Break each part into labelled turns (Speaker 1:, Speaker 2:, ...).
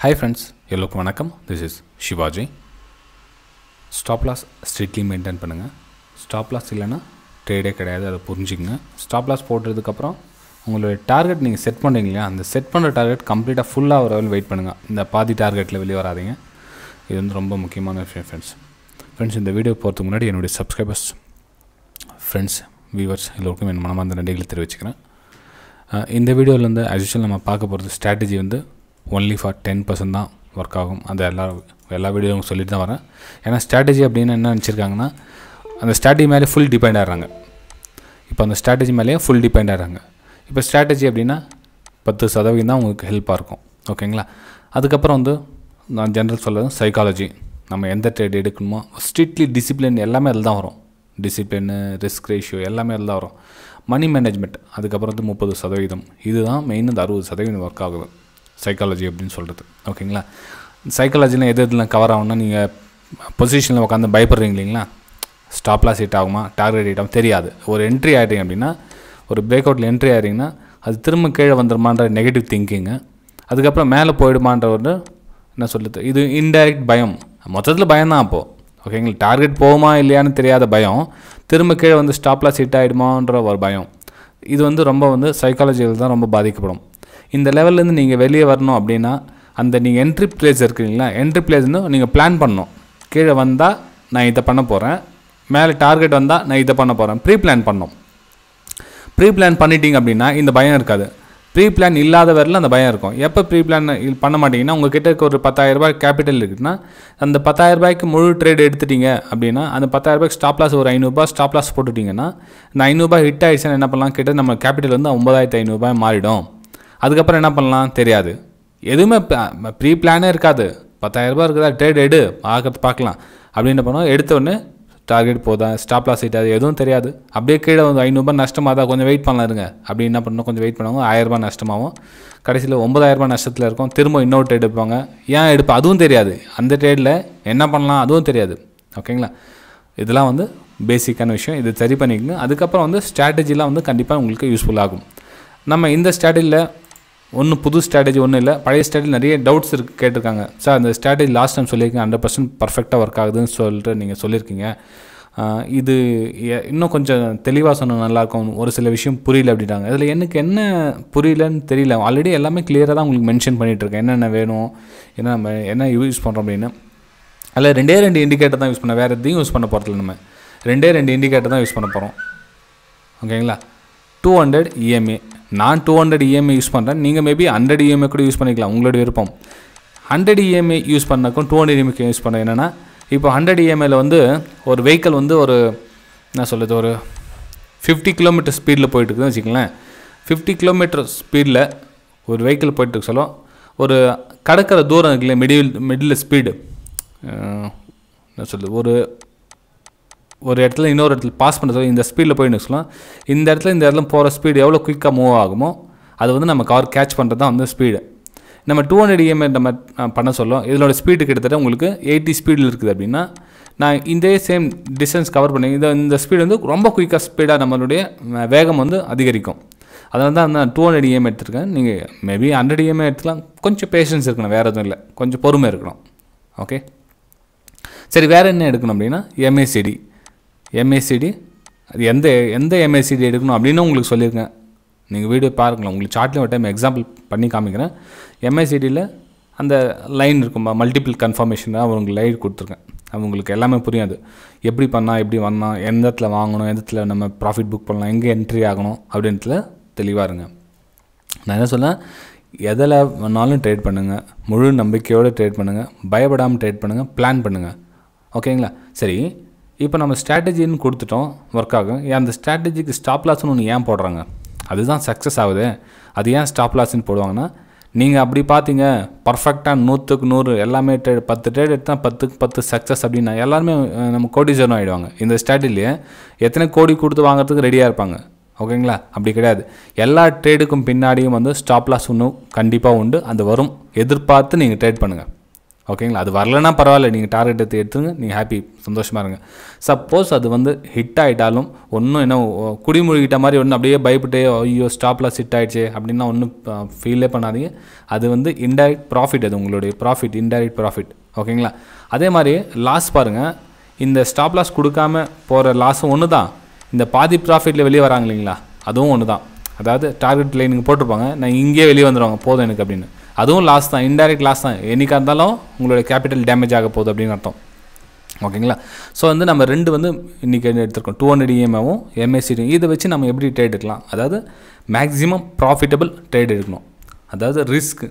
Speaker 1: hi friends எல்லோருக்கும் வணக்கம் this is Shivaji stop loss strictly maintain பண்ணுங்கள் ஸ்டாப் லாஸ் இல்லைன்னா ட்ரேடே கிடையாது அதை புரிஞ்சுக்கங்க ஸ்டாப் லாஸ் போட்டதுக்கப்புறம் உங்களுடைய டார்கெட் நீங்கள் செட் பண்ணுறீங்க இல்லையா அந்த செட் பண்ணுற டார்கெட் கம்ப்ளீட்டாக ஃபுல்லாக ஒரு வெயிட் பண்ணுங்கள் இந்த பாதி டார்கெட்டில் வெளியே வராதீங்க இது வந்து ரொம்ப முக்கியமான விஷயம் ஃப்ரெண்ட்ஸ் ஃப்ரெண்ட்ஸ் இந்த வீடியோ போகிறதுக்கு முன்னாடி என்னுடைய சப்ஸ்கிரைபர்ஸ் ஃப்ரெண்ட்ஸ் வியூவர்ஸ் எல்லோருக்கும் என் மனமார்ந்த நன்றிகளை தெரிவிச்சுக்கிறேன் அஹ் இந்த வீடியோவில் வந்து ஆக்சுவல் நம்ம பார்க்க போகிறது ஸ்ட்ராட்டஜி வந்து ஒன்லி ஃபார் டென் பர்சன்ட் தான் ஒர்க் ஆகும் அந்த எல்லா எல்லா வீடியோவும் சொல்லிட்டு தான் வரேன் ஏன்னா ஸ்ட்ராட்டஜி அப்படின்னு என்ன நினச்சிருக்காங்கன்னா அந்த ஸ்ட்ராட்டஜி மேலே ஃபுல் டிபெண்ட் ஆகிறாங்க இப்போ அந்த ஸ்ட்ராட்டஜி மேலேயே ஃபுல் டிபெண்ட் ஆகிறாங்க இப்போ ஸ்ட்ராட்டஜி அப்படின்னா பத்து சதவீதம் தான் உங்களுக்கு ஹெல்ப்பாக இருக்கும் ஓகேங்களா அதுக்கப்புறம் வந்து நான் ஜென்ரல் சொல்கிறது சைக்காலஜி நம்ம எந்த ட்ரேட் எடுக்கணுமோ ஸ்ட்ரிக்ட்லி டிசிப்ளின் எல்லாமே அதில் தான் வரும் டிசிப்ளின்னு ரிஸ்க் ரேஷியோ எல்லாமே அதில் தான் வரும் மணி மேனேஜ்மெண்ட் அதுக்கப்புறம் வந்து முப்பது சதவீதம் இதுதான் மெயின் இந்த அறுபது சதவீதம் ஒர்க் ஆகுது சைக்காலஜி அப்படின்னு சொல்கிறது ஓகேங்களா சைக்காலஜியில் எது எதுலாம் கவர் ஆகும்னா நீங்கள் பொசிஷனில் உட்காந்து பயப்படுறீங்க இல்லைங்களா ஸ்டாப் லாஸ் ஹிட் ஆகுமா டார்கெட் ஹிட் ஆகும் தெரியாது ஒரு என்ட்ரி ஆகிட்டீங்க அப்படின்னா ஒரு பிரேக் அவுட்டில் என்ட்ரி ஆகிறீங்கன்னா அது திரும்ப கீழே வந்துருமான்ற நெகட்டிவ் திங்கிங்கு அதுக்கப்புறம் மேலே போயிடுமான்ற ஒரு என்ன சொல்லுது இது இன்டைரக்ட் பயம் மொத்தத்தில் பயம் தான் அப்போது ஓகேங்களா டார்கெட் போகுமா இல்லையான்னு தெரியாத பயம் திரும்ப கீழே வந்து ஸ்டாப் லாஸ் ஹிட் ஆகிடுமான்ற ஒரு பயம் இது வந்து ரொம்ப வந்து சைக்காலஜியில் தான் ரொம்ப பாதிக்கப்படும் இந்த லெவல்லேருந்து நீங்கள் வெளியே வரணும் அப்படின்னா அந்த நீங்கள் என்ட்ரி பிளேஸ் இருக்குங்களா என்ட்ரி பிளேஸ் வந்து நீங்கள் பிளான் பண்ணணும் கீழே வந்தால் நான் இதை பண்ண போகிறேன் மேலே டார்கெட் வந்தால் நான் இதை பண்ண போகிறேன் ப்ரீ பிளான் பண்ணணும் ப்ரீ பிளான் பண்ணிட்டீங்க அப்படின்னா இந்த பயம் இருக்காது ப்ரீ பிளான் இல்லாத வரையில் அந்த பயம் இருக்கும் எப்போ ப்ரீ பிளான் பண்ண மாட்டீங்கன்னா உங்கள் கிட்ட இருக்க ஒரு பத்தாயிரம் ரூபாய் கேபிட்டல் இருக்குன்னா அந்த பத்தாயிரம் ரூபாய்க்கு முழு ட்ரேட் எடுத்துட்டீங்க அப்படின்னா அந்த பத்தாயிரம் ரூபாய்க்கு ஸ்டாப் லாஸ் ஒரு ஐநூறுரூபா ஸ்டாப் லாஸ் போட்டுட்டிங்கன்னா இந்த ஐநூறுரூபா ஹிட் ஆயிடுச்சுன்னா என்ன பண்ணலாம் கிட்ட நம்ம கேபிட்டல் வந்து ஒன்பதாயிரத்து ஐநூறுரூபாய் மாறிடும் அதுக்கப்புறம் என்ன பண்ணலாம் தெரியாது எதுவுமே ப்ரீ பிளானே இருக்காது பத்தாயிரரூபா இருக்குதா ட்ரேட் எடு பார்க்கறது பார்க்கலாம் அப்படின்னு என்ன பண்ணுவோம் எடுத்த உடனே டார்கெட் போதா ஸ்டாப் லாஸ் ஹிட் அது எதுவும் தெரியாது அப்படியே கீழே வந்து ஐநூறுபா நஷ்டமாக தான் கொஞ்சம் வெயிட் பண்ணலாம் இருங்க அப்படி என்ன பண்ணணும் கொஞ்சம் வெயிட் பண்ணுவாங்க ஆயிரரூபா நஷ்டமாகும் கடைசியில் ஒன்பதாயிரரூபா நஷ்டத்தில் இருக்கும் திரும்ப இன்னொரு ட்ரேட் எடுப்பாங்க ஏன் எடுப்பேன் அதுவும் தெரியாது அந்த ட்ரேடில் என்ன பண்ணலாம் அதுவும் தெரியாது ஓகேங்களா இதெல்லாம் வந்து பேசிக்கான விஷயம் இது சரி பண்ணிக்கங்க அதுக்கப்புறம் வந்து ஸ்ட்ராட்டஜிலாம் வந்து கண்டிப்பாக உங்களுக்கு யூஸ்ஃபுல் ஆகும் நம்ம இந்த ஸ்ட்ராட்டஜியில் ஒன்றும் புது ஸ்ட்ராட்டஜி ஒன்றும் இல்லை பழைய ஸ்ட்ராட்டஜி நிறைய டவுட்ஸ் இருக்கு கேட்டிருக்காங்க சார் அந்த ஸ்ட்ராட்டஜி லாஸ்ட் டைம் சொல்லியிருக்கீங்க ஹண்ட்ரட் பர்சன்ட் பர்ஃபெக்டாக ஒர்க் ஆகுதுன்னு சொல்லிட்டு நீங்கள் சொல்லியிருக்கீங்க ஆஹ் இது எ- இன்னும் கொஞ்சம் தெளிவாக சொன்னா நல்லாயிருக்கும் ஒரு சில விஷயம் புரியல அப்படின்ட்டாங்க இதில் எனக்கு என்ன புரியலன்னு தெரியல ஆல்ரெடி எல்லாமே கிளியராக தான் உங்களுக்கு மென்ஷன் பண்ணிகிட்ருக்கேன் என்னென்ன வேணும் என்ன நம்ம என்ன யூஸ் பண்ணுறோம் அப்படின்னு அதில் ரெண்டே ரெண்டு இண்டிகேட்டர் தான் யூஸ் பண்ண வேறு எதையும் யூஸ் பண்ண போகிறதில்ல நம்ம ரெண்டே ரெண்டு இண்டிகேட்டர் தான் யூஸ் பண்ண போகிறோம் ஓகேங்களா டூ ஹண்ட்ரட் இஎம்ஏ நான் டூ ஹண்ட்ரட் இஎம்ஏ யூஸ் பண்ணுறேன் நீங்கள் மேபி ஹண்ட்ரட் இஎம்ஏ கூட யூஸ் பண்ணிக்கலாம் உங்களுடைய விருப்பம் ஹண்ட்ரட் இஎம்ஏ யூஸ் பண்ணக்கும் டூ ஹண்ட்ரட் இஎம்ஏ யூஸ் பண்ண என்னென்னா இப்போ ஹண்ட்ரட் இஎம்ஏல வந்து ஒரு வெஹிக்கிள் வந்து ஒரு என்ன சொல்கிறது ஒரு ஃபிஃப்டி கிலோமீட்டர் ஸ்பீடில் போயிட்டு இருக்குதுன்னு வச்சுக்கங்களேன் ஃபிஃப்டி கிலோமீட்டர் ஸ்பீடில் ஒரு வெஹிக்கிள் போயிட்டு இருக்கு சொல்லும் ஒரு கடக்கிற தூரம் இருக்குல்ல மிடில் மிடில் ஸ்பீடு என்ன சொல்கிறது ஒரு ஒரு இடத்துல இன்னொரு இடத்துல பாஸ் பண்ணுறது இந்த ஸ்பீடில் போய் சொல்லலாம் இந்த இடத்துல இந்த இடத்துல போகிற ஸ்பீடு எவ்வளோ குயிக்காக மூவ் ஆகுமோ அது வந்து நம்ம கவர் கேட்ச் பண்ணுறது தான் வந்து ஸ்பீடு நம்ம டூ ஹண்ட்ரட் இஎம்ஐ நம்ம அஹ், பண்ண சொல்லும் இதனோட ஸ்பீடு கிட்டத்தட்ட உங்களுக்கு எயிட்டி ஸ்பீடில் இருக்குது அப்படின்னா நான் இதே சேம் டிஸ்டன்ஸ் கவர் பண்ணி இந்த இந்த ஸ்பீடு வந்து ரொம்ப குயிக்காக ஸ்பீடாக நம்மளுடைய அஹ், வேகம் வந்து அதிகரிக்கும் அதனால தான் நான் டூ ஹண்ட்ரட் இஎம்ஐ எடுத்திருக்கேன் நீங்கள் மேபி ஹண்ட்ரட் இஎம்ஐ எடுத்துலாம் கொஞ்சம் பேஷன்ஸ் இருக்கணும் வேறு எதுவும் இல்லை கொஞ்சம் பொறுமை இருக்கணும் ஓகே சரி வேறு என்ன எடுக்கணும் அப்படின்னா எம்ஏசிடி எம்ஏசிடி அது எந்த எந்த எம்ஏசிடி எடுக்கணும் அப்படின்னு உங்களுக்கு சொல்லியிருக்கேன் நீங்கள் வீடியோ பாருங்களேன் உங்களுக்கு சார்ட்லேயும் ஒரு டைம் எக்ஸாம்பிள் பண்ணி காமிக்கிறேன் எம்ஏசிடியில் அந்த லைன் இருக்கும் மல்டிபிள் கன்ஃபர்மேஷன் அவங்க லைன் கொடுத்துருக்கேன் அது உங்களுக்கு எல்லாமே புரியாது எப்படி பண்ணால் எப்படி வந்தால் எந்த இடத்துல வாங்கணும் எந்த இடத்துல நம்ம ப்ராஃபிட் புக் பண்ணலாம் எங்கே என்ட்ரி ஆகணும் அப்படின்றதுல தெளிவாக இருங்க நான் என்ன சொன்னேன் எதில் வேணாலும் ட்ரேட் பண்ணுங்கள் முழு நம்பிக்கையோடு ட்ரேட் பண்ணுங்கள் பயப்படாமல் ட்ரேட் பண்ணுங்கள் பிளான் பண்ணுங்கள் ஓகேங்களா சரி இப்போ நம்ம ஸ்ட்ராட்டஜின்னு கொடுத்துட்டோம் ஒர்க் ஆகும் ஏன் அந்த ஸ்ட்ராட்டஜிக்கு ஸ்டாப் லாஸ்னு ஒன்று ஏன் போடுறாங்க அதுதான் சக்ஸஸ் ஆகுது அது ஏன் ஸ்டாப் லாஸ்ன்னு போடுவாங்கன்னா நீங்கள் அப்படி பார்த்தீங்க பர்ஃபெக்டாக நூற்றுக்கு நூறு எல்லாமே ட்ரேட் பத்து ட்ரேட் எடுத்தால் பத்துக்கு பத்து சக்ஸஸ் அப்படின்னா எல்லாருமே அஹ், நம்ம கோடீஸ்வரன் ஆகிடுவாங்க இந்த ஸ்ட்ராட்டஜிலேயே எத்தனை கோடி கொடுத்து வாங்குறதுக்கு ரெடியாக இருப்பாங்க ஓகேங்களா அப்படி கிடையாது எல்லா ட்ரேடுக்கும் பின்னாடியும் வந்து ஸ்டாப் லாஸ் ஒன்றும் கண்டிப்பாக உண்டு அது வரும் எதிர்பார்த்து நீங்கள் ட்ரேட் பண்ணுங்கள் ஓகேங்களா அது வரலன்னா பரவாயில்ல நீங்கள் டார்கெட் எடுத்து எடுத்துங்க நீங்கள் ஹாப்பி சந்தோஷமாக இருங்க சப்போஸ் அது வந்து ஹிட் ஆகிட்டாலும் ஒன்றும் என்ன ஒ- குடிமூழ்கிட்ட மாதிரி ஒன்றும் அப்படியே பயப்பட்டு ஐயோ ஸ்டாப்லாஸ் ஹிட் ஆயிடுச்சு அப்படின்னா ஒன்றும் ஃபீலே பண்ணாதீங்க அது வந்து இன்டைரக்ட் ப்ராஃபிட் அது உங்களுடைய ப்ராஃபிட் இன்டைரக்ட் ப்ராஃபிட் ஓகேங்களா அதே மாதிரி லாஸ் பாருங்கள் இந்த ஸ்டாப் லாஸ் கொடுக்காம போகிற லாஸும் ஒன்று தான் இந்த பாதி ப்ராஃபிட்டில் வெளியே வராங்க இல்லைங்களா அதுவும் ஒன்று தான் அதாவது டார்கெட் லைனுக்கு போட்டிருப்பாங்க நான் இங்கேயே வெளியே வந்துடுவாங்க போதும் எனக்கு அப்படின்னு அதுவும் லாஸ் தான் இன்டைரக்ட் லாஸ் தான் என்னைக்கா இருந்தாலும் உங்களுடைய கேபிட்டல் டேமேஜ் ஆக போகுது அப்படின்னு அர்த்தம் ஓகேங்களா ஸோ வந்து நம்ம ரெண்டு வந்து இன்றைக்கி எடுத்திருக்கோம் டூ ஹண்ட்ரட் இஎம்ஐவும் எம்எஸ்சிடி இதை வச்சு நம்ம எப்படி ட்ரேட் எடுக்கலாம் அதாவது மேக்ஸிமம் ப்ராஃபிட்டபிள் ட்ரேட் எடுக்கணும் அதாவது ரிஸ்க்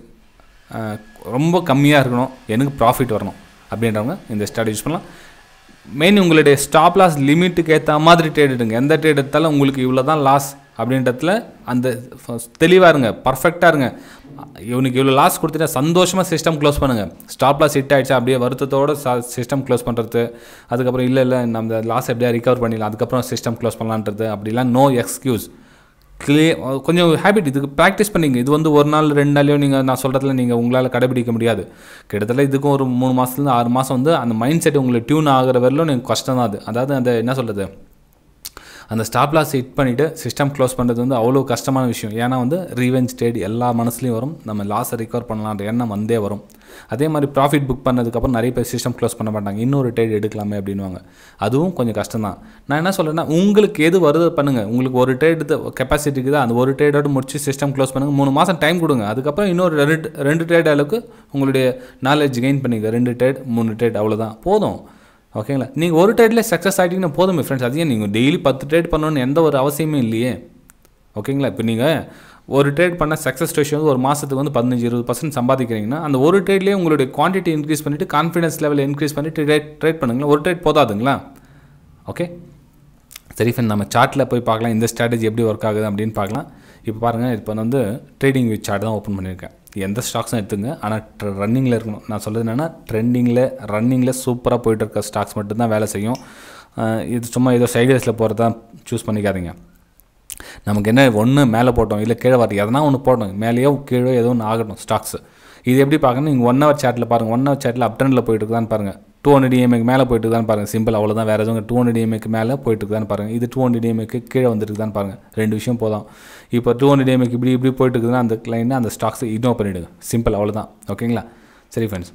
Speaker 1: ரொம்ப கம்மியாக இருக்கணும் எனக்கு ப்ராஃபிட் வரணும் அப்படின்றவங்க இந்த ஸ்ட்ராட்டஜி யூஸ் பண்ணலாம் மெயின் உங்களுடைய ஸ்டாப் லாஸ் லிமிட்டுக்கு ஏற்ற மாதிரி ட்ரேட் எடுங்க எந்த ட்ரேட் எடுத்தாலும் உங்களுக்கு இவ்வளோ தான் லாஸ் அப்படின்றதுல அந்த தெளிவாக இருங்க பர்ஃபெக்டாக இருங்க இவனுக்கு இவ்வளோ லாஸ் கொடுத்துட்டா சந்தோஷமாக சிஸ்டம் க்ளோஸ் பண்ணுங்கள் ஸ்டாப் லாஸ் ஹிட் ஆயிடுச்சா அப்படியே வருத்தத்தோட சிஸ்டம் க்ளோஸ் பண்ணுறது அதுக்கப்புறம் இல்லை இல்லை நம்ம லாஸ் எப்படியா ரிகவர் பண்ணிடலாம் அதுக்கப்புறம் சிஸ்டம் க்ளோஸ் பண்ணலான்றது அப்படிலாம் நோ எக்ஸ்கியூஸ் கிளியர் கொஞ்சம் ஹேபிட் இதுக்கு ப்ராக்டிஸ் பண்ணிங்க இது வந்து ஒரு நாள் ரெண்டு நாளையோ நீங்கள் நான் சொல்கிறதுல நீங்கள் உங்களால் கடைபிடிக்க முடியாது கிட்டத்தட்ட இதுக்கும் ஒரு மூணு மாதத்துலேருந்து ஆறு மாதம் வந்து அந்த மைண்ட் செட் உங்களுக்கு டியூன் ஆகிற வரையிலும் எனக்கு கஷ்டம் தான் அது அதாவது அந்த என்ன சொல்கிறது அந்த ஸ்டாப் லாஸ் ஹிட் பண்ணிவிட்டு சிஸ்டம் க்ளோஸ் பண்ணுறது வந்து அவ்வளோ கஷ்டமான விஷயம் ஏன்னா வந்து ரீவெஞ்ச் ட்ரேட் எல்லா மனசுலையும் வரும் நம்ம லாஸை ரிகவர் பண்ணலான்ற எண்ணம் வந்தே வரும் அதே மாதிரி ப்ராஃபிட் புக் பண்ணதுக்கப்புறம் நிறைய பேர் சிஸ்டம் க்ளோஸ் பண்ண மாட்டாங்க இன்னொரு ட்ரேட் எடுக்கலாமே அப்படின்வாங்க அதுவும் கொஞ்சம் கஷ்டம் தான் நான் என்ன சொல்கிறேன்னா உங்களுக்கு எது வருது பண்ணுங்கள் உங்களுக்கு ஒரு ட்ரேட் கெப்பாசிட்டிக்கு தான் அந்த ஒரு ட்ரேடோடு முடிச்சு சிஸ்டம் க்ளோஸ் பண்ணுங்கள் மூணு மாதம் டைம் கொடுங்க அதுக்கப்புறம் இன்னொரு ரெண்டு ரெண்டு ட்ரேட் அளவுக்கு உங்களுடைய நாலேஜ் கெயின் பண்ணிக்க ரெண்டு ட்ரேட் மூணு ட்ரேட் அவ்வளோதான் போதும் ஓகேங்களா நீங்கள் ஒரு ட்ரேட்லேயே சக்ஸஸ் ஆகிட்டீங்கன்னா போதுமே ஃப்ரெண்ட்ஸ் அதையே நீங்கள் டெய்லி பத்து ட்ரேட் பண்ணணும்னு எந்த ஒரு அவசியமே இல்லையே ஓகேங்களா இப்போ நீங்கள் ஒரு ட்ரேட் பண்ண சக்ஸஸ் ரேஷியோ வந்து ஒரு மாதத்துக்கு வந்து பதினஞ்சு இருபது பர்சன்ட் சம்பாதிக்கிறீங்கன்னா அந்த ஒரு ட்ரேட்லேயே உங்களுடைய குவான்டிட்டி இன்க்ரீஸ் பண்ணிவிட்டு கான்ஃபிடன்ஸ் லெவல் இன்க்ரீஸ் பண்ணிட்டு ட்ரேட் ட்ரேட் பண்ணுங்களேன் ஒரு ட்ரேட் போதாதுங்களா ஓகே சரி ஃப்ரெண்ட் நம்ம சார்ட்டில் போய் பார்க்கலாம் இந்த ஸ்ட்ராட்டஜி எப்படி ஒர்க் ஆகுது அப்படின்னு பார்க்கலாம் இப்போ பாருங்கள் இப்போ வந்து ட்ரேடிங் வித் சார்ட் தான் ஓப்பன் பண்ணியிருக்கேன் எந்த ஸ்டாக்ஸும் எடுத்துங்க ஆனால் ரன்னிங்கில் இருக்கணும் நான் சொல்கிறது என்னென்னா ட்ரெண்டிங்கில் ரன்னிங்கில் சூப்பராக போயிட்டு இருக்க ஸ்டாக்ஸ் மட்டும்தான் வேலை செய்யும் அஹ் இது சும்மா ஏதோ சைடேஸில் போகிறது தான் சூஸ் பண்ணிக்காதீங்க நமக்கு என்ன ஒன்று மேலே போட்டோம் இல்லை கீழே வரது எதனா ஒன்று போட்டோம் மேலேயோ கீழே ஏதோ ஒன்று ஆகட்டும் ஸ்டாக்ஸ் இது எப்படி பார்க்கணும் நீங்கள் ஒன் ஹவர் சேட்டில் பாருங்கள் ஒன் ஹவர் சேட்டில் அப் ட்ரெண்டில் போயிட்டு இருக்குதான்னு பாருங்கள் டூ ஹண்ட்ரட் இஎம்ஐக்கு மேலே போயிட்டு தான் பாருங்கள் சிம்பிள் அவ்வளோதான் வேறு எதுவும் டூ ஹண்ட்ரட் இஎம்ஐக்கு மேலே போயிட்டு இருக்குதான்னு பாருங்கள் இது டூ ஹண்ட்ரட் இஎம்ஐக்கு கீழே வந்துருக்குதான்னு பாருங்கள் ரெண்டு விஷயம் போதும் இப்போ டூ ஹண்ட்ரட் இஎம்ஐக்கு இப்படி இப்படி போயிட்டு இருக்குதுன்னா அந்த கிளைண்ட் அந்த ஸ்டாக்ஸ் இக்னோர் பண்ணிவிடுங்க சிம்பிள் அவ்வளோதான் ஓகேங்களா சரி ஃப்ரெண்ட்ஸ்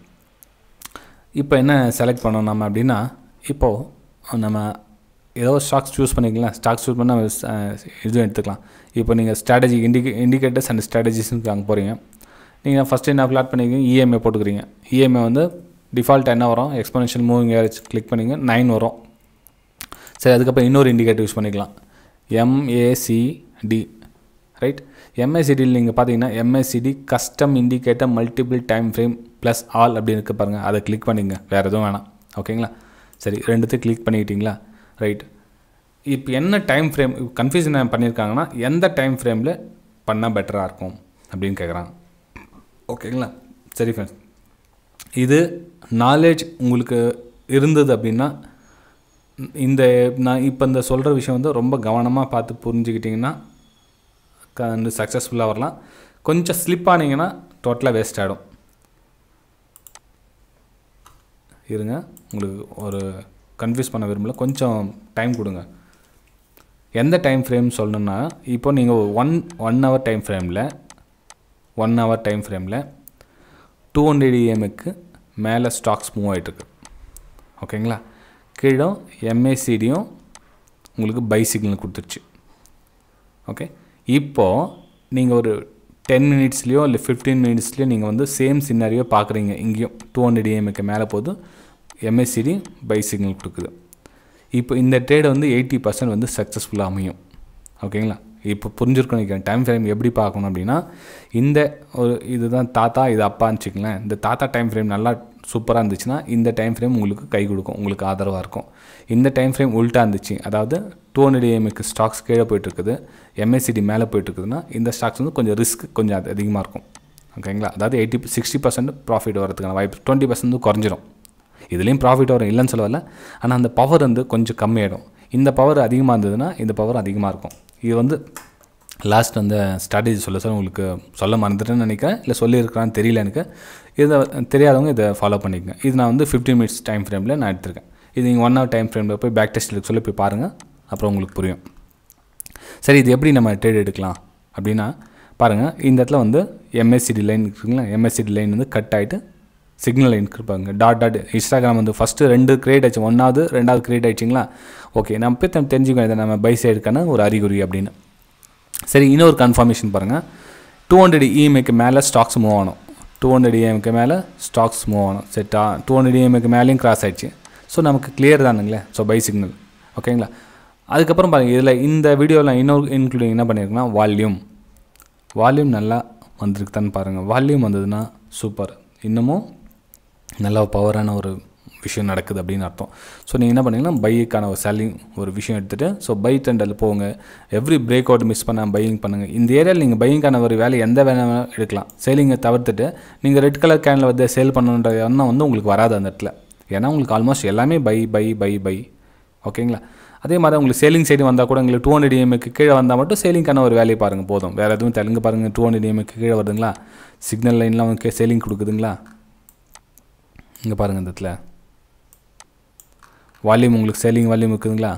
Speaker 1: இப்போ என்ன செலக்ட் பண்ணோம் நம்ம அப்படின்னா இப்போது நம்ம ஏதோ ஸ்டாக்ஸ் சூஸ் பண்ணிக்கலாம் ஸ்டாக்ஸ் சூஸ் பண்ணால் இதுவும் எடுத்துக்கலாம் இப்போ நீங்கள் ஸ்ட்ராட்டஜி இண்டிகே இண்டிகேட்டர்ஸ் அண்ட் ஸ்ட்ராட்டஜிஸ்க்கு அங்கே போகிறீங்க நீங்கள் ஃபஸ்ட்டு என்ன ஃப்ளாட் பண்ணிக்கிறீங்க இஎம்ஐ போட்டுக்கிறீங்க இஎம்ஐ வந்து டிஃபால்ட் என்ன வரும் எக்ஸ்போனன்ஷியல் மூவிங் ஏரேஜ் கிளிக் பண்ணிங்க நைன் வரும் சரி அதுக்கப்புறம் இன்னொரு இண்டிகேட்டர் யூஸ் பண்ணிக்கலாம் எம்ஏசிடி ரைட் எம்ஏசிடியில் நீங்கள் பார்த்தீங்கன்னா MACD custom indicator multiple time frame plus all அப்படின்னு இருக்கு பாருங்கள் அதை கிளிக் பண்ணிங்க வேறு எதுவும் வேணாம் ஓகேங்களா சரி ரெண்டுத்தையும் கிளிக் பண்ணிக்கிட்டீங்களா ரைட் இப்போ என்ன டைம் ஃப்ரேம் கன்ஃபியூஷன் பண்ணியிருக்காங்கன்னா எந்த டைம் ஃப்ரேமில் பண்ணால் பெட்டராக இருக்கும் அப்படின்னு கேட்குறாங்க ஓகேங்களா சரி ஃப்ரெண்ட்ஸ் இது நாலேஜ் உங்களுக்கு இருந்தது அப்படின்னா இந்த நான் இப்போ இந்த சொல்கிற விஷயம் வந்து ரொம்ப கவனமாக பார்த்து புரிஞ்சுக்கிட்டிங்கன்னா வந்து சக்ஸஸ்ஃபுல்லாக வரலாம் கொஞ்சம் ஸ்லிப் ஆனீங்கன்னா டோட்டலாக வேஸ்ட் ஆகிடும் இருங்க உங்களுக்கு ஒரு கன்ஃபியூஸ் பண்ண விரும்பல கொஞ்சம் டைம் கொடுங்க எந்த டைம் ஃப்ரேம் சொல்லணுன்னா இப்போ நீங்கள் ஒன் ஒன் ஹவர் டைம் ஃப்ரேமில் ஒன் ஹவர் டைம் ஃப்ரேமில் டூ ஹண்ட்ரட் இஎம்க்கு மேலே ஸ்டாக்ஸ் மூவ் ஆகிட்டுருக்கு ஓகேங்களா கீழே எம்ஏசிடியும் உங்களுக்கு பை சிக்னல் கொடுத்துருச்சு ஓகே இப்போது நீங்கள் ஒரு டென் மினிட்ஸ்லேயோ இல்லை ஃபிஃப்டீன் மினிட்ஸ்லேயோ நீங்கள் வந்து சேம் சின்னாரியோ பார்க்குறீங்க இங்கேயும் டூ ஹண்ட்ரட் இஎம்ஐக்கு மேலே போது எம்எஸ்சிடி பை சிக்னல் கொடுக்குது இப்போ இந்த ட்ரேட் வந்து எயிட்டி பர்சன்ட் வந்து சக்ஸஸ்ஃபுல்லாக அமையும் ஓகேங்களா இப்போ புரிஞ்சிருக்கணும் நினைக்கிறேன் டைம் ஃப்ரேம் எப்படி பார்க்கணும் அப்படின்னா இந்த ஒரு இதுதான் தாத்தா இது அப்பான்னு வச்சுக்கங்களேன் இந்த தாத்தா டைம் ஃப்ரேம் நல்லா சூப்பராக இருந்துச்சுன்னா இந்த டைம் ஃப்ரேம் உங்களுக்கு கை கொடுக்கும் உங்களுக்கு ஆதரவாக இருக்கும் இந்த டைம் ஃப்ரேம் உல்ட்டா இருந்துச்சு அதாவது டூ ஹண்ட்ரட் ஏஎம்க்கு ஸ்டாக்ஸ் கீழே போயிட்டுருக்குது எம்எஸ்சிடி மேலே போயிட்டுருக்குதுன்னா இந்த ஸ்டாக்ஸ் வந்து கொஞ்சம் ரிஸ்க் கொஞ்சம் அது அதிகமாக இருக்கும் ஓகேங்களா அதாவது எயிட்டி சிக்ஸ்டி பர்சன்ட் ப்ராஃபிட் வரதுக்கான வாய்ப்பு டுவெண்ட்டி பர்சன்ட் குறைஞ்சிரும் இதுலேயும் ப்ராஃபிட் வரும் இல்லைன்னு சொல்லல ஆனால் அந்த பவர் வந்து கொஞ்சம் கம்மியாயிடும் இந்த பவர் அதிகமாக இருந்ததுன்னா இந்த பவர் அதிகமாக இருக்கும் இது வந்து லாஸ்ட் அந்த ஸ்ட்ராட்டஜி சொல்ல சொல்ல உங்களுக்கு சொல்ல மறந்துட்டேன்னு நினைக்கிறேன் இல்லை சொல்லியிருக்கிறான்னு தெரியல எனக்கு இதை தெரியாதவங்க இதை ஃபாலோ பண்ணிக்கங்க இது நான் வந்து ஃபிஃப்டீன் மினிட்ஸ் டைம் ஃப்ரேமில் நான் எடுத்திருக்கேன் இது நீங்கள் ஒன் ஹவர் டைம் ஃப்ரேமில் போய் பேக் டெஸ்ட்டில் சொல்லி போய் பாருங்கள் அப்புறம் உங்களுக்கு புரியும் சரி இது எப்படி நம்ம ட்ரேட் எடுக்கலாம் அப்படின்னா பாருங்கள் இந்த இடத்துல வந்து எம்எஸ்சிடி லைன் இருக்குங்களா எம்எஸ்சிடி லைன் வந்து கட் ஆகிட்டு சிக்னல் லைன் இருப்பாங்க டாட் டாட் இன்ஸ்டாகிராம் வந்து ஃபஸ்ட்டு ரெண்டு கிரியேட் ஆச்சு ஒன்றாவது ரெண்டாவது கிரியேட் ஆயிடுச்சிங்களா ஓகே நம்ம போய் நம்ம தெரிஞ்சுக்கணும் இதை நம்ம பை சைடுக்கான ஒரு அறிகுறி அப்படின்னு சரி இன்னொரு கன்ஃபர்மேஷன் பாருங்கள் டூ ஹண்ட்ரட் இஎம்ஐக்கு மேலே ஸ்டாக்ஸ் மூவ் ஆகணும் டூ ஹண்ட்ரட் இஎம்ஐக்கு மேலே ஸ்டாக்ஸ் மூவ் ஆகணும் செட்டா டூ ஹண்ட்ரட் இஎம்ஐக்கு மேலேயும் கிராஸ் ஆயிடுச்சு ஸோ நமக்கு கிளியர் தானுங்களே ஸோ பை சிக்னல் ஓகேங்களா அதுக்கப்புறம் பாருங்கள் இதில் இந்த வீடியோவில் இன்னொரு இன்க்ளூடிங் என்ன பண்ணியிருக்குன்னா வால்யூம் வால்யூம் நல்லா வந்திருக்குதான்னு பாருங்கள் வால்யூம் வந்ததுன்னா சூப்பர் இன்னமும் நல்ல பவரான ஒரு விஷயம் நடக்குது அப்படின்னு அர்த்தம் ஸோ நீங்கள் என்ன பண்ணீங்கன்னா பைக்கான ஒரு செல்லிங் ஒரு விஷயம் எடுத்துகிட்டு ஸோ பை டெண்டல் போங்க எவ்ரி பிரேக் அவுட் மிஸ் பண்ணால் பையிங் பண்ணுங்கள் இந்த ஏரியாவில் நீங்கள் பையிங்கான ஒரு வேலை எந்த வேலை எடுக்கலாம் சேலிங்கை தவிர்த்துட்டு நீங்கள் ரெட் கலர் கேனில் வந்து சேல் பண்ணுன்ற எண்ணம் வந்து உங்களுக்கு வராது அந்த இடத்துல ஏன்னா உங்களுக்கு ஆல்மோஸ்ட் எல்லாமே பை பை பை பை ஓகேங்களா அதே மாதிரி உங்களுக்கு சேலிங் சைடு வந்தால் கூட உங்களுக்கு டூ ஹண்ட்ரட் இஎம்ஐக்கு கீழே வந்தால் மட்டும் சேலிங்கான ஒரு வேலையை பாருங்கள் போதும் வேறு எதுவும் தெலுங்கு பாருங்கள் டூ ஹண்ட்ரட் இஎம்ஐக்கு கீழே வருதுங்களா சிக்னல் லைன்லாம் உங்களுக்கு சேலிங் கொடுக்குதுங்களா இங்கே பாருங்கள் இந்த இடத்துல வால்யூம் உங்களுக்கு சேலிங் வால்யூம் இருக்குதுங்களா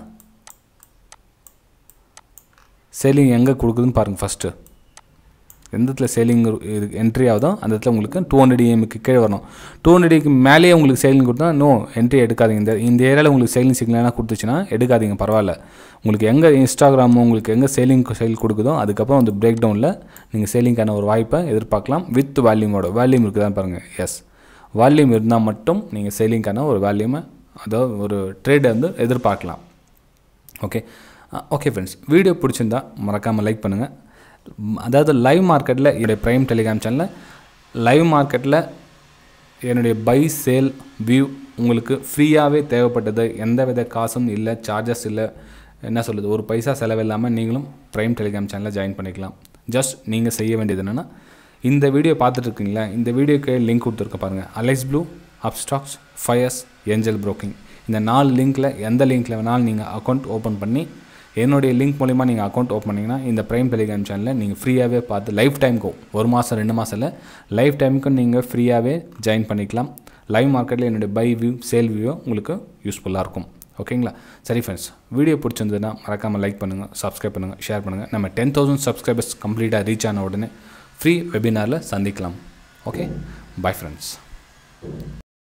Speaker 1: சேலிங் எங்கே கொடுக்குதுன்னு பாருங்கள் ஃபஸ்ட்டு எந்த இடத்துல சேலிங் என்ட்ரி ஆகுதோ அந்த இடத்துல உங்களுக்கு டூ ஹண்ட்ரட் இஎம்க்கு கீழே வரணும் டூ ஹண்ட்ரடுக்கு மேலேயே உங்களுக்கு சேலிங் கொடுத்தா நோ என்ட்ரி எடுக்காதீங்க இந்த இந்த ஏரியாவில் உங்களுக்கு சேலிங் சிக்னலாம் கொடுத்துச்சுன்னா எடுக்காதீங்க பரவாயில்ல உங்களுக்கு எங்கே இன்ஸ்டாகிராம் உங்களுக்கு எங்கே சேலிங் சேல் கொடுக்குதோ அதுக்கப்புறம் அந்த பிரேக் டவுனில் நீங்கள் சேலிங்கான ஒரு வாய்ப்பை எதிர்பார்க்கலாம் வித் வால்யூமோட வால்யூம் இருக்குதான்னு பாருங்கள் எஸ் வால்யூம் இருந்தால் மட்டும் நீங்கள் சேலிங்கான ஒரு வால்யூமை அதாவது ஒரு ட்ரேடை வந்து எதிர்பார்க்கலாம் ஓகே ஓகே ஃப்ரெண்ட்ஸ் வீடியோ பிடிச்சிருந்தா மறக்காமல் லைக் பண்ணுங்கள் அதாவது லைவ் மார்க்கெட்டில் என்னுடைய ப்ரைம் டெலிகிராம் சேனலில் லைவ் மார்க்கெட்டில் என்னுடைய பை சேல் வியூ உங்களுக்கு ஃப்ரீயாகவே தேவைப்பட்டது எந்த வித காசும் இல்லை சார்ஜஸ் இல்லை என்ன சொல்லுது ஒரு பைசா செலவில்லாமல் நீங்களும் ப்ரைம் டெலிகிராம் சேனலில் ஜாயின் பண்ணிக்கலாம் ஜஸ்ட் நீங்கள் செய்ய வேண்டியது என்னென்னா இந்த வீடியோ பார்த்துட்டு இருக்கீங்களா இந்த வீடியோக்கு லிங்க் கொடுத்துருக்க பாருங்கள் Alice Blue Upstox Fyers Angel Broking இந்த நாலு லிங்க்கில் எந்த லிங்க்கில் வேணாலும் நீங்கள் அக்கௌண்ட் ஓப்பன் பண்ணி என்னுடைய லிங்க் மூலிமா நீங்கள் அக்கௌண்ட் ஓப்பன் பண்ணிங்கன்னா இந்த ப்ரைம் டெலிகிராம் சேனலில் நீங்கள் ஃப்ரீயாகவே பார்த்து லைஃப் டைமுக்கும் ஒரு மாதம் ரெண்டு மாதம் இல்லை லைஃப் டைமுக்கும் நீங்கள் ஃப்ரீயாகவே ஜாயின் பண்ணிக்கலாம் லைவ் மார்க்கெட்டில் என்னுடைய பை வியூ சேல் வியூ உங்களுக்கு யூஸ்ஃபுல்லாக இருக்கும் ஓகேங்களா சரி ஃப்ரெண்ட்ஸ் வீடியோ பிடிச்சிருந்ததுன்னா மறக்காமல் லைக் பண்ணுங்கள் சப்ஸ்கிரைப் பண்ணுங்கள் ஷேர் பண்ணுங்கள் நம்ம டென் தௌசண்ட் சப்ஸ்கிரைபர்ஸ் கம்ப்ளீட்டாக ரீச் ஆன உடனே ஃப்ரீ வெபினாரில் சந்திக்கலாம் ஓகே பை ஃப்ரெண்ட்ஸ்